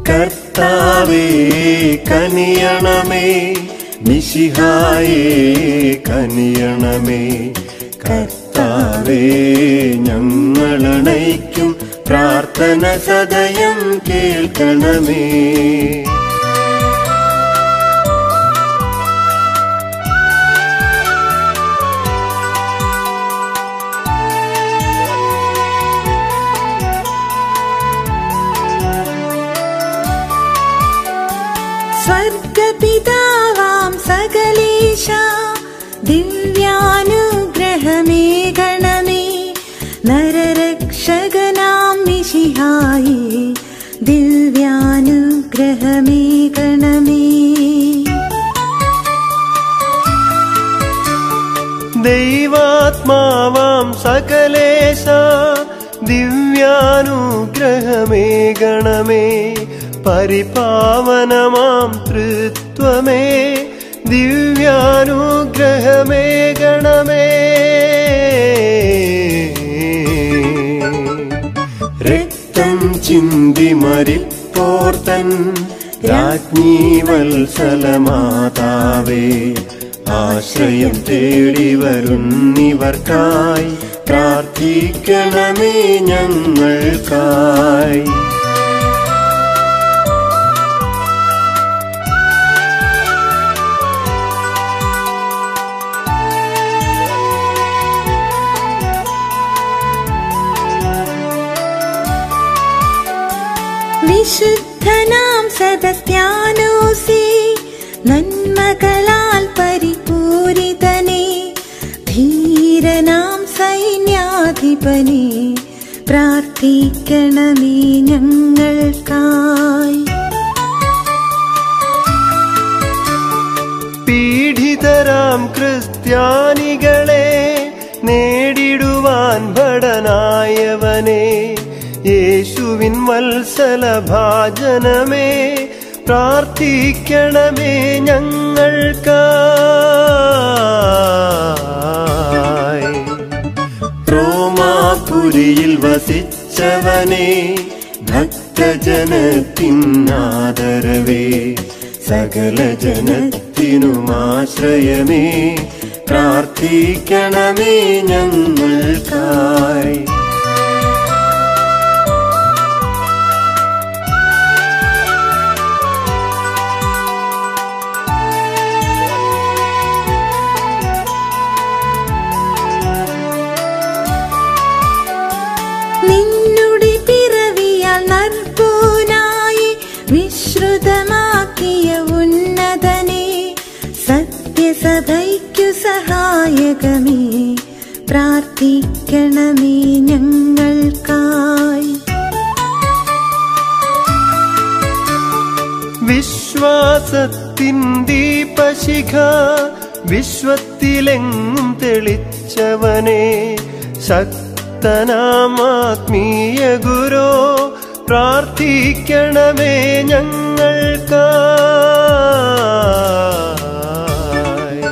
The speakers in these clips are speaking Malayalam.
കർത്താവേ കനിയണമേ മിശിഹായേ കനിയണമേ കർത്താവേ ഞങ്ങളണയ്ക്കും പ്രാർത്ഥന സദയം കേൾക്കണമേ സ്വർഗപിതാവാം സകലേശ ദിവ്യാനുഗ്രഹമേ ഗണമേ നരരക്ഷകനാം മിശിഹായി ദിവ്യാനുഗ്രഹമേ ഗണമേ ദൈവാത്മാവാം സകലേശ ദിവ്യാനുഗ്രഹമേ ഗണമേ പരിപാവനമാം തൃത്വമേ ദിവ്യാനുഗ്രഹമേ ഗണമേ രക്തം ചിന്തി മരിപ്പോർത്തൻ രാജ്ഞി വത്സലമാതാവേ ആശ്രയം തേടി വരുന്നിവർക്കായി പ്രാർത്ഥിക്കണമേ ഞങ്ങൾക്കായി വിശുദ്ധനാം സദസ്യാനോസി നന്മകളാൽ പരിപൂരിതനെ ധീരനാം സൈന്യാധിപനെ പ്രാർത്ഥിക്കണമേ ഞങ്ങൾക്കായി പീഡിതരാം ക്രിസ്ത്യാനികളെ നേടിടുവാൻ ഭടനായവനെ യേശുവിൻ വത്സലഭാജനമേ പ്രാർത്ഥിക്കണമേ ഞങ്ങൾക്കായി റോമാപുരിയിൽ വസിച്ചവനെ ഭക്തജനത്തിനാദരവേ സകല ജനത്തിനുമാശ്രയമേ പ്രാർത്ഥിക്കണമേ ഞങ്ങൾക്കായി നിന്നുടെ പിറവിയാൽ നർപ്പൂനായി വിശ്രുതമാക്കിയ ഉന്നതനെ സത്യസഭയ്ക്കു സഹായകമേ പ്രാർത്ഥിക്കണമേ ഞങ്ങൾക്കായി വിശ്വാസത്തിൻ ദീപശിഖ വിശ്വത്തിലെങ്ങും തെളിച്ചവനെ ശക്തനാം ആത്മീയ ഗുരോ പ്രാർത്ഥിക്കണമേ ഞങ്ങൾക്കായി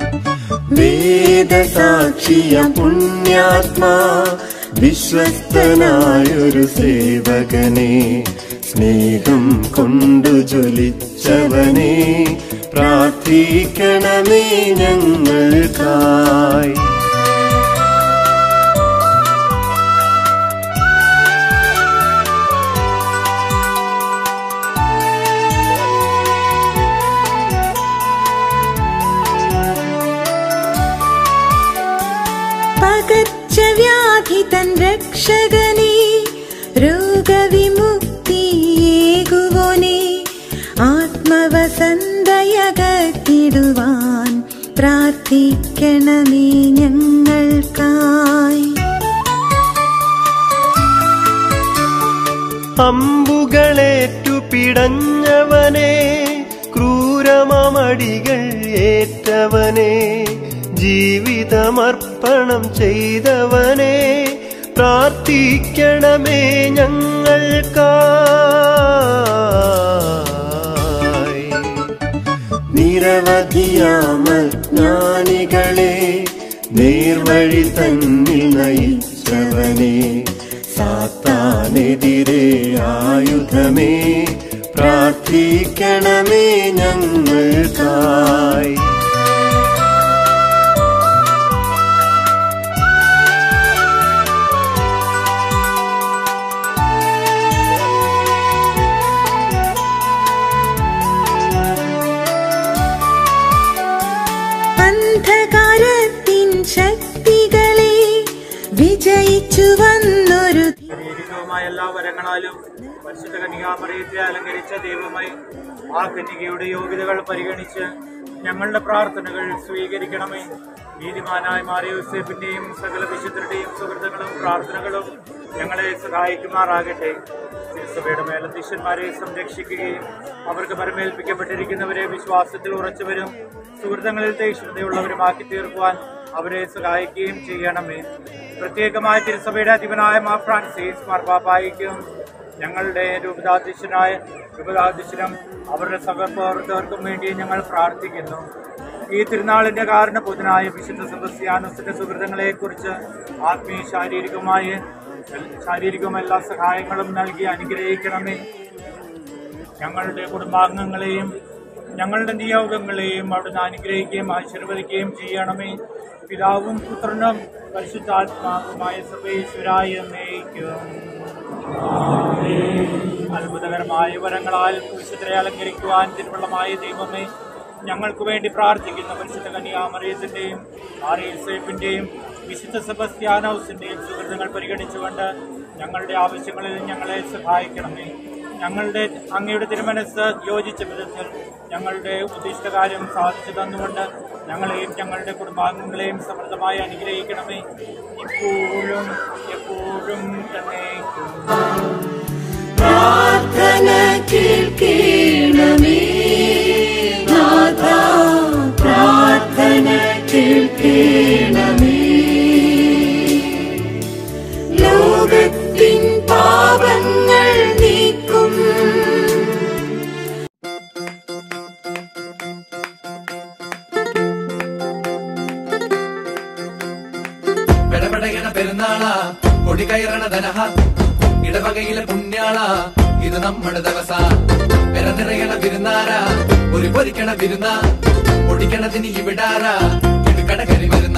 വേദസാക്ഷിയ പുണ്യാത്മാ വിശ്വസ്തനായൊരു സേവകനെ സ്നേഹം കൊണ്ടു ജ്വലിച്ചവനെ പ്രാർത്ഥിക്കണമേ ഞങ്ങൾക്കായി പകർച്ചവ്യാധി തൻ രക്ഷകനെ രോഗവിമുക്തിയേകുവോനെ ആത്മവസന്തയകത്തിടുവാൻ പ്രാർത്ഥിക്കണമേ ഞങ്ങൾക്കായി അമ്പുകളേറ്റു പിടഞ്ഞവനെ ക്രൂരമടികൾ ഏറ്റവനെ ജീവിതമർപ്പണം ചെയ്തവനെ പ്രാർത്ഥിക്കണമേ ഞങ്ങൾക്കായി നിരവധിയാമജ്ഞാനികളെ നേർവഴി തന്നിൽ നയിച്ചവനെ സാത്താനെതിരെ ആയുധമേ പ്രാർത്ഥിക്കണമേ ഞങ്ങൾക്കായി അന്ധകാരത്തിൻ ശക്തികളെ വിജയിച്ചു വന്നൊരു ശാരീരികവുമായ എല്ലാ വരങ്ങളാലും പരിശുദ്ധ കന്യകാമറിയത്തെ അലങ്കരിച്ച ദൈവമായി ആ കന്യകയുടെ യോഗ്യതകൾ പരിഗണിച്ച് ഞങ്ങളുടെ പ്രാർത്ഥനകൾ സ്വീകരിക്കണമേ നീതിമാനായ മാറിയ യൂസേഫിന്റെയും സകല വിശുദ്ധരുടെയും സുഹൃത്തുക്കളും പ്രാർത്ഥനകളും ഞങ്ങളെ സഹായിക്കുമാറാകട്ടെ തിരുസഭയുടെ മേലധ്യക്ഷന്മാരെ സംരക്ഷിക്കുകയും അവർക്ക് പരമേൽപ്പിക്കപ്പെട്ടിരിക്കുന്നവരെ വിശ്വാസത്തിൽ ഉറച്ചുവരും സുഹൃത്തുക്കളിൽ തീക്ഷ്ണതയുള്ളവരുമാക്കി തീർക്കുവാൻ അവരെ സഹായിക്കുകയും ചെയ്യണമേ പ്രത്യേകമായ തിരുസഭയുടെ അധിപനായ മാർ ഫ്രാൻസിസ് മാർപ്പാപ്പായിക്കും ഞങ്ങളുടെ രൂപതാധ്യക്ഷനായ രൂപതാധ്യക്ഷനും അവരുടെ സഹപ്രവർത്തകർക്കും വേണ്ടി ഞങ്ങൾ പ്രാർത്ഥിക്കുന്നു ഈ തിരുനാളിന്റെ കാരണഭൂതനായ വിശുദ്ധ സെബസ്ത്യാനോസിന്റെ സുഹൃത്തുക്കളെ കുറിച്ച് ആത്മീയ ശാരീരികമായ ശാരീരികവും എല്ലാ സഹായങ്ങളും നൽകി അനുഗ്രഹിക്കണമേ ഞങ്ങളുടെ കുടുംബാംഗങ്ങളെയും ഞങ്ങളുടെ നിയോഗങ്ങളെയും അവിടുന്ന് അനുഗ്രഹിക്കുകയും ആശീർവദിക്കുകയും ചെയ്യണമേ പിതാവും പുത്രനും പരിശുദ്ധാത്മാവുമായ സർവേശ്വരായ എന്നേക്കും അത്ഭുതകരമായ വരങ്ങളാൽ വിശുദ്ധരെ അലങ്കരിക്കുവാൻ തിരുവള്ളമായ ദൈവമേ ഞങ്ങൾക്ക് വേണ്ടി പ്രാർത്ഥിക്കുന്ന പരിശുദ്ധ കന്യാമറിയത്തിന്റെയും ആറിയസേഫിന്റെയും വിശുദ്ധ സെബസ്ത്യാനോസിന്റെയും സുഹൃത്തുക്കൾ പരിഗണിച്ചുകൊണ്ട് ഞങ്ങളുടെ ആവശ്യങ്ങളിൽ ഞങ്ങളെ സഹായിക്കണമേ ഞങ്ങളുടെ അങ്ങയുടെ തിരുമനസ് യോജിച്ച വിധത്തിൽ ഞങ്ങളുടെ ഉദ്ദിഷ്ടകാര്യം സാധിച്ചു തന്നുകൊണ്ട് ഞങ്ങളെയും ഞങ്ങളുടെ കുടുംബാംഗങ്ങളെയും സമൃദ്ധമായി അനുഗ്രഹിക്കണമേ ഇപ്പോഴും എപ്പോഴും എന്നേക്കും പ്രാർത്ഥന കേൾക്കണമേ നാഥ പ്രാർത്ഥന കേൾക്കണമേ ലോകത്തിൻ പാപങ്ങൾ നീക്കും പെടപെടയണ പെരുന്നാളാ കൊടി കയറണ ധനഹ ഇടവകയിലെ പുണ്യാള ഇത് നമ്മുടെ ദിവസ പെരനിറയണ വിരുന്നാര ഒരു പൊരിക്കണ വിരുന്ന പൊടിക്കണതിന് ഇവിടാര ഇത് കടകരി വരുന്ന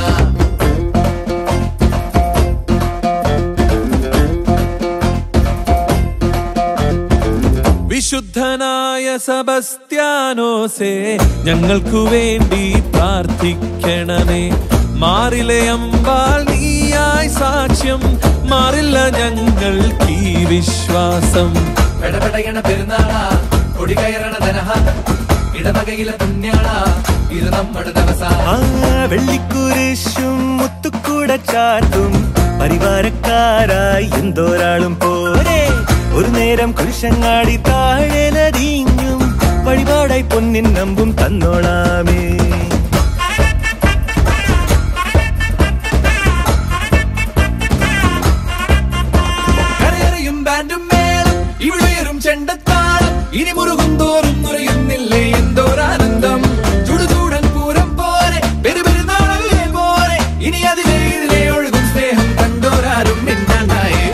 വിശുദ്ധനായ സബസ്ത്യാനോസേ ഞങ്ങൾക്കു വേണ്ടി പ്രാർത്ഥിക്കണമേ മാറിലെ അമ്പാൽ നീയായി സാക്ഷ്യം മാറില്ല ഞങ്ങൾക്ക് ഈ വിശ്വാസം പെടപെടയണ പെരുന്നാളാ കൊടി കയറണ ധനഹ ഇടവകയിലെ പുണ്യാള ഇത് നമ്മുടെ ദിവസ ആ വെള്ളിക്കുരിശും മുത്തുക്കൂട ചാട്ടും പരിവാരക്കാരായി എന്തോരാളും പോരെ ഒരു നേരം കുരിശങ്ങാടി താഴെ നദിഞ്ഞും വഴിപാടായി പൊന്നിൻ നമ്പും തന്നോളാമേ കരയറിയും ബാൻഡും മേളം ഇവിടെയറും ചെണ്ടത്താളം ഇനി മുറുകും തോറും നുറയുന്നില്ലേ എന്തോരാനന്ദം ചുടുചൂടൻ പൂരം പോലെ പെരുപെരുന്നാളല്ലേ പോലെ ഇനി അതിലെ ഇതിലെ ഒഴുകും സ്നേഹം കണ്ടോരാരും മിണ്ടാണ്ടായേ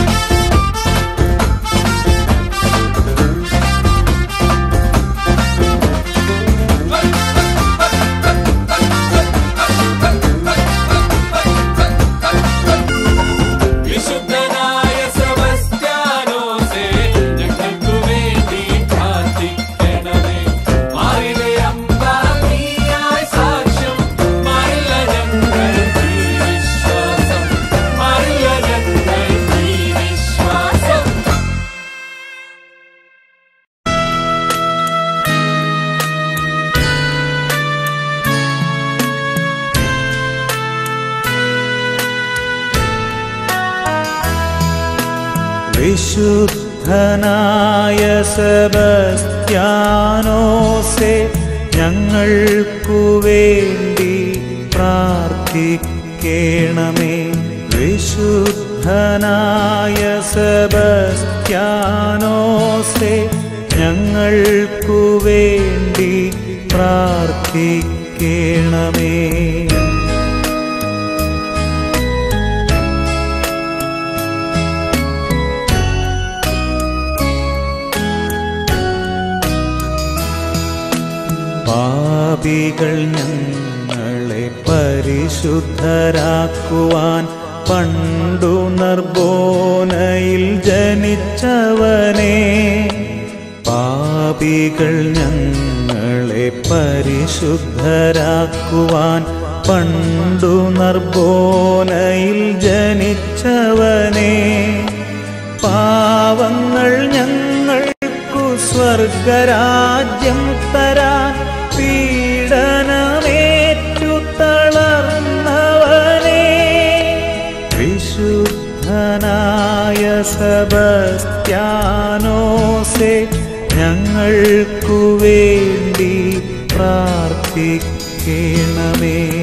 വിശുദ്ധനായ സെബസ്ത്യാനോസേ ഞങ്ങൾക്കു വേണ്ടി പ്രാർത്ഥിക്കണമേ മാറിലെ അമ്പാൽ നീയായി സാക്ഷ്യം മാറില്ല ഞങ്ങൾ ഈ വിശ്വാസം മാറില്ല ഞങ്ങൾ ഈ വിശ്വാസം വിശുദ്ധനായ സെബസ്ത്യാനോസെ ഞങ്ങൾക്കു വേണ്ടി പ്രാർത്ഥിക്കണമേ വിശുദ്ധനായ സെബസ്ത്യാനോസെ ഞങ്ങൾക്കു വേണ്ടി പ്രാർത്ഥിക്കണമേ പാപികൾ ഞങ്ങളെ പരിശുദ്ധരാക്കുവാൻ പണ്ടു നർബോനയിൽ ജനിച്ചവനെ പാപികൾ ഞങ്ങളെ പരിശുദ്ധരാക്കുവാൻ പണ്ടു നർബോനയിൽ ജനിച്ചവനെ പാവങ്ങൾ ഞങ്ങൾക്കു സ്വർഗരാജ്യം തരാൻ പീഡനമേറ്റു തളർന്നവനെ വിശുദ്ധനായ സബസ്ത്യാനോസെ ഞങ്ങൾക്കു വേണ്ടി പ്രാർത്ഥിക്കണമേ